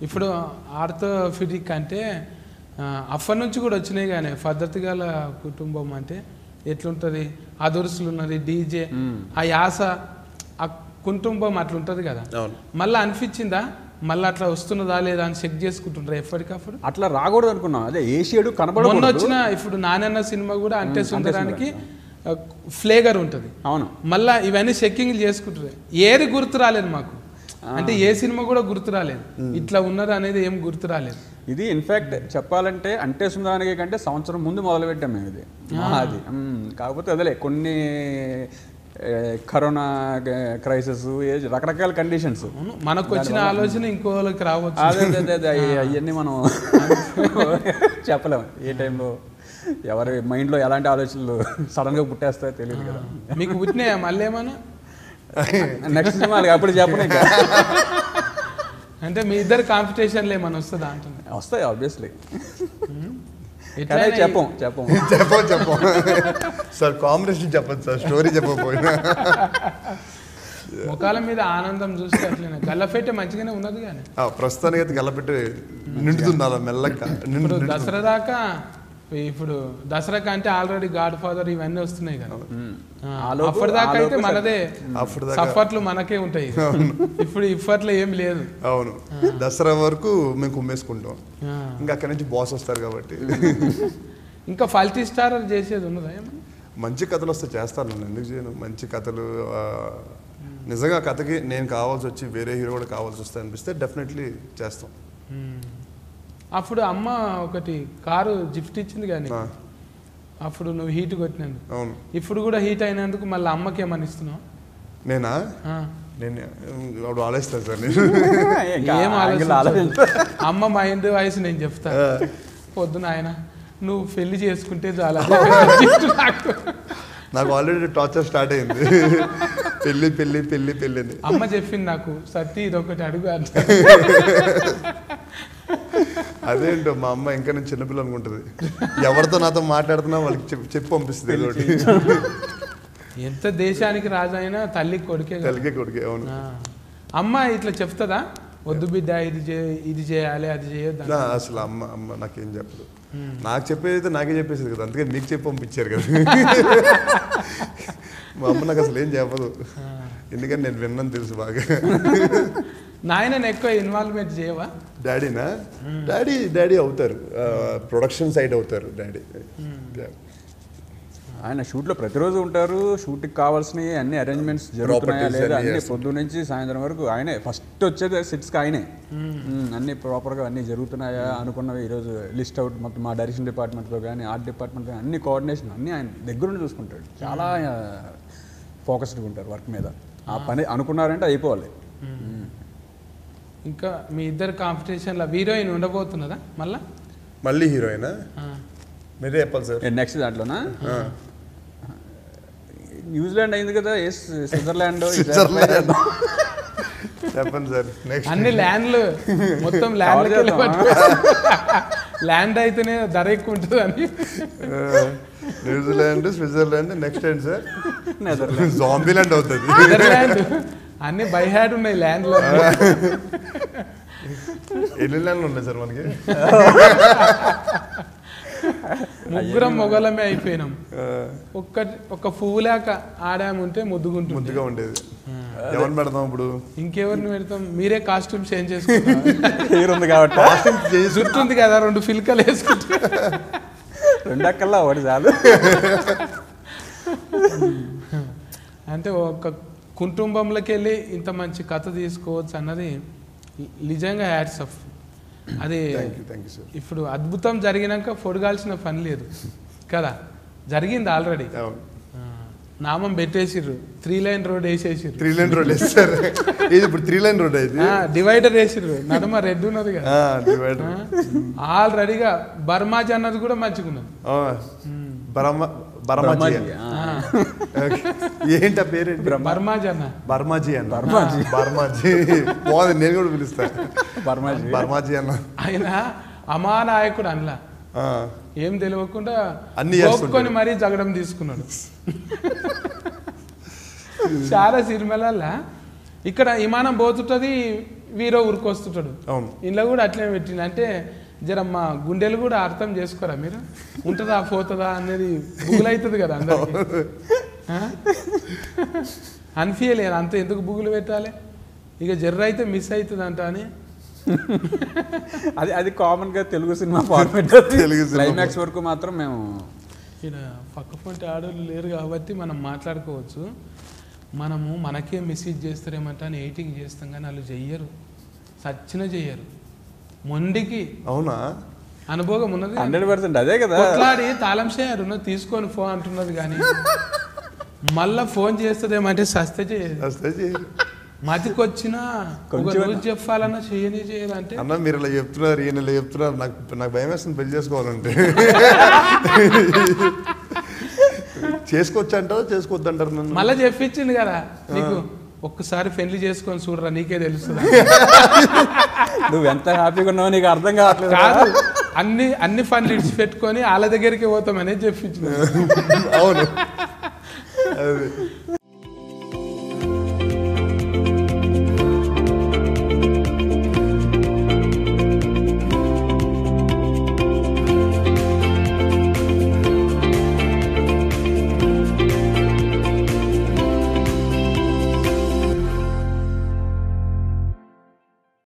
ఇప్పుడు ఆర్థోఫిటిక్ అంటే ఆ, అప్పటి నుంచి కూడా వచ్చినాయి కానీ పద్ధతి గల కుటుంబం అంటే ఎట్లుంటుంది అదురుసులు ఉన్నది డీజే మ్మ్. ఆ యాస ఆ కుటుంబం అట్లుంటది కదా అవును మళ్ళీ అనిపించిందా మళ్ళీ అట్లా వస్తున్నదా లేదా అని చెక్ చేసుకుంటుంటారు ఎప్పటికప్పుడు అట్లా రాకూడదు అనుకున్నాం అదే ఏషియడు మొన్న కనబడకూడదు వచ్చిన ఇప్పుడు నానన్న సినిమా కూడా అంటే మ్మ్, సుందరానికి ఫ్లేగర్ ఉంటుంది అవును మళ్ళా ఇవన్నీ చెక్కింగ్లు చేసుకుంటారు ఏది గుర్తు రాలేదు మాకు అంటే ఏ సినిమా కూడా గుర్తు రాలేదు ఇట్లా ఉన్నది అనేది ఏం గుర్తు రాలేదు ఇది ఇన్ఫాక్ట్ చెప్పాలంటే అంటే సుందరానికి కంటే సంవత్సరం ముందు మొదలు పెట్టాం మేము ఇది అది మ్మ్. కాకపోతే అదేలే కొన్ని ఏ, కరోనా క్రైసిస్ రకరకాల కండిషన్స్ అవును మనకు వచ్చిన ఆలోచన ఇంకోళ్ళకి రావచ్చు అదే అదే అదే అవన్నీ మనం చెప్పలేం ఏ టైంలో ఎవరి మైండ్లో ఎలాంటి ఆలోచనలు సడన్గా పుట్టేస్తాయో తెలియదు కదా మీకు పుట్టినాయా మళ్ళీ ఏమన్నా నెక్స్ట్ సినిమా అప్పుడు చెప్పను ఇంకా అంటే మీ ఇద్దరు కాంపిటీషన్లు ఏమన్నా వస్తుందా అంటున్నా వస్తాయి ఆబ్వియస్లీ ఎట్లా కానీ చెప్పం చెప్పం చెప్పం చెప్పం సార్ కాంబినేషన్ చెప్పండి సార్ స్టోరీ చెప్పకపోయినా ముఖాల మీద ఆనందం చూస్తే అట్లనే గల్లఫెట్టే మంచిగానే ఉన్నది కానీ ఆ, ప్రస్తుతానికి అయితే గల్లపెట్టి నిండుతుంది అలా మెల్లగా నిండు ఇప్పుడు నిండుతుంది. దసరా దాకా ఇప్పుడు దసరాకి అంటే ఆల్రెడీ గాడ్ ఫాదర్ ఇవన్నీ వస్తున్నాయి కదా ఆ, ఆలోపు- అప్పటిదాకా అయితే ఆలోపు మనదే అప్పటిదాకా- సఫర్లు మనకే ఉంటాయి ఇప్పుడు ఇప్పట్లో ఏం లేదు అవును దసరా వరకు మేము కుమ్మేసుకుంటాం ఆ. ఇంకా అక్కడి నుంచి బాస్ వస్తారు కాబట్టి ఇంకా ఫల్టీ స్టార్ చేసేది ఉన్నదా ఏమన్నా మంచి కథలు వస్తే చేస్తాను నేను ఎందుకు చేయను మంచి కథలు ఆ, నిజంగా కథకి నేను కావాల్సి వచ్చి వేరే హీరో కూడా కావాల్సి వస్తే అనిపిస్తే డెఫినెట్లీ చేస్తాం మ్మ్. అప్పుడు అమ్మ ఒకటి కారు గిఫ్ట్ ఇచ్చింది కానీ ఆ, అప్పుడు నువ్వు హీట్ కొట్టినందుకు అవును ఇప్పుడు కూడా హీట్ అయినందుకు మళ్ళీ అమ్మకి ఏమని ఇస్తున్నావు నేనా ఆ. నేను అప్పుడు ఆలోచిస్తాను సార్ నేను ఇంకా ఏం యాంగిల్ ఆలోచించు. ఆలోచించ అమ్మ మైండ్ వయసు నేను చెప్తా పొద్దున ఆయన నువ్వు పెళ్లి చేసుకుంటే చాలా నాకు నాకు ఆల్రెడీ టార్చర్ స్టార్ట్ అయింది పెళ్ళి పెళ్ళి పెళ్ళి పెళ్ళి అని అమ్మ చెప్పింది నాకు సత్తి ఇది ఒకటి అడుగు అంట అదేంటో మా అమ్మ ఇంకా నేను చిన్నపిల్ల అనుకుంటుంది ఎవరితో నాతో మాట్లాడుతున్నా వాళ్ళకి చెప్పి చెప్పి పంపిస్తుంది ఏదో ఒకటి ఎంత దేశానికి రాజు అయినా తల్లి కొడుకే కదా. తల్లికే కొడుకే అవును ఆ. అమ్మ ఇట్లా చెప్తుందా వద్దు బిడ్డ ఇది చే ఇది చేయాలి అది చేయొద్దు నా అసలు అమ్మ అమ్మ నాకేం చెప్పదు నాకు చెప్పేది అయితే నాకే చెప్పేసింది కదా అందుకే మీకు చెప్పి పంపించారు కదా మా అమ్మ నాకు అసలు ఏం చెప్పదు ఎందుకంటే నేను విన్నాను తెలుసు బాగా నాయనని ఎక్కువ ఇన్వాల్వ్మెంట్ చేయవా డాడీనా డాడీ డాడీ అవుతారు ప్రొడక్షన్ సైడ్ అవుతారు డాడీ ఆయన షూట్లో ప్రతిరోజు ఉంటారు షూట్కి కావాల్సినవి అన్ని అరేంజ్మెంట్స్ జరుగుతున్నాయా Properties లేదా అన్ని అన్ని చేస్తారు. పొద్దు నుంచి సాయంత్రం వరకు ఆయనే ఫస్ట్ వచ్చేది సిట్స్కి ఆయనే మ్మ్. అన్ని ప్రాపర్గా అన్ని జరుగుతున్నాయా అనుకున్నవి ఈరోజు లిస్ట్ అవుట్ మొత్తం మా డైరెక్షన్ డిపార్ట్మెంట్తో కానీ ఆర్ట్ డిపార్ట్మెంట్ కానీ అన్ని కోఆర్డినేషన్ అన్ని ఆయన దగ్గరుండి చూసుకుంటాడు చాలా ఫోకస్డ్గా ఉంటారు వర్క్ మీద ఆ పని అనుకున్నారంటే అయిపోవాలి మ్మ్. ఇంకా మీ ఇద్దరు కాంపిటీషన్లో హీరోయిన్ ఉండబోతున్నదా మళ్ళా మళ్ళీ హీరోయినా ఆ. మీరే చెప్పాలి సార్ నెక్స్ట్ దాంట్లోనా న్యూజిలాండ్ అయింది కదా ఏ స్విట్జర్లాండ్ స్విట్జర్లాండ్. చెప్పండి సార్ నెక్స్ట్ అన్ని ల్యాండ్లు మొత్తం ల్యాండ్ ల్యాండ్ అయితేనే ధర ఎక్కువ ఉంటుంది అని న్యూజిలాండ్ స్విట్జర్లాండ్ నెక్స్ట్ ఏంటి సార్ నెదర్లాండ్ జాంబీలాండ్ అవుతుంది నెదర్లాండ్ అన్ని బై హ్యాడ్ ఉన్నాయి ల్యాండ్లో ఎన్ని ల్యాండ్లు ఉన్నాయి సార్ మనకి ముగ్గురం మొగలమే అయిపోయినాం ఆ, ఒక్క ఒక పువ్వు లేక ఆడాముంటే ముద్దుగుంటుంది ముద్దుగా ఉండేది ఎవరిని పెడతాం ఇప్పుడు ఇంకెవరిని పెడతాం మీరే కాస్ట్యూమ్ చేంజ్ చేసుకుంటాం హీరో ఉంది కాబట్టి జుట్టు ఉంది కదా రెండు ఫిల్కలు వేసుకుంటే రెండు అక్కల్లా ఒకటి చాలు అంటే ఒక కుటుంబంలోకి వెళ్ళి ఇంత మంచి కథ తీసుకోవచ్చు అన్నది నిజంగా హ్యాట్స్ ఆఫ్ అది thank you thank you sir ఇప్పుడు అద్భుతం జరిగినాక పొడగాల్సిన పని లేదు కదా జరిగింది ఆల్రెడీ అవును నామం పెట్టేసిర్రు త్రీ లైన్ రోడ్ వేసేసిర్రు త్రీ లైన్ రోడ్ సార్ ఇది ఇప్పుడు త్రీ లైన్ రోడ్ ఇది డివైడర్ వేసిర్రు నడుమ రెడ్ ఉన్నది కదా డివైడర్ ఆల్రెడీగా బర్మాజ్ అన్నది కూడా మంచిగా ఉన్నది బరమ బరమాజీ బ్రహ్మాజీ, ఆ. ఏంటి ఆ పేరేంటి బర్మాజ్ అన్న బర్మాజీ అన్న బర్మాజీ. బర్మాజీ బాగుంది నేను కూడా పిలుస్తా బర్మాజీ బర్మాజీ అన్న ఆయన అమానాయకుడు అనలా ఆ, ఏం తెలియకుండా అన్ని చేస్తుంటాడు. గోక్కొని మరీ జగడం తీసుకున్నాడు చాలా సినిమాలల్లా ఇక్కడ విమానం పోతుంటది వీరో ఊరికొస్తుంటాడు అవును ఇంట్లో కూడా అట్లనే పెట్టిండు అంటే జర మా గుండెలు కూడా అర్థం చేసుకోరా మీరు ఉంటుందా పోతుందా అనేది బుగులు అవుతుంది కదా అందరికి అనిపించలేదు అంత ఎందుకు బుగులు పెట్టాలి ఇక జర్ర అయితే మిస్ అవుతుంది అంట అని అది అది కామన్ గా Telugu cinema format Telugu cinema climax వరకు మాత్రం మేము ఇక్కడ పక్క పొంటి ఆడోళ్ళు లేరు కాబట్టి మనం మాట్లాడుకోవచ్చు మనము మనకే మెసేజ్ చేస్తారేమంటే అని ఎయిటింగ్ చేస్తాం కానీ వాళ్ళు చెయ్యరు సచ్చిన చెయ్యరు మొండికి అవునా అనుభవం ఉన్నది హండ్రెడ్ పర్సెంట్ అదే కదా కొట్లాడి తాళం చేయరు తీసుకొని ఫోన్ అంటున్నది కానీ మళ్ళా ఫోన్ చేస్తుందేమంటే సస్తే చేయదు వస్తే చేయరు. మతికొచ్చినా ఒక కొంచెం రోజు చెప్పాలన్నా చేయని చేయదు అంటే అన్న మీరు ఇలా చెప్తున్నారు ఈయన ఇలా చెప్తున్నారు నాకు నాకు భయం వేస్తుంది పెళ్లి చేసుకోవాలంటే చేసుకోవచ్చు అంటారా చేసుకోవద్దు అంటారు నన్ను మళ్ళా చెప్పించింది కదా నీకు ఒక్కసారి పెళ్లి చేసుకొని చూడరా నీకే తెలుస్తుంది నువ్వు ఎంత హ్యాపీగా ఉన్నావో నీకు అర్థం కావట్లేదు కాదు అన్ని అన్ని ఫండ్లు ఇడిచి పెట్టుకొని వాళ్ళ దగ్గరికి పోతామనేది చెప్పించింది అవును అది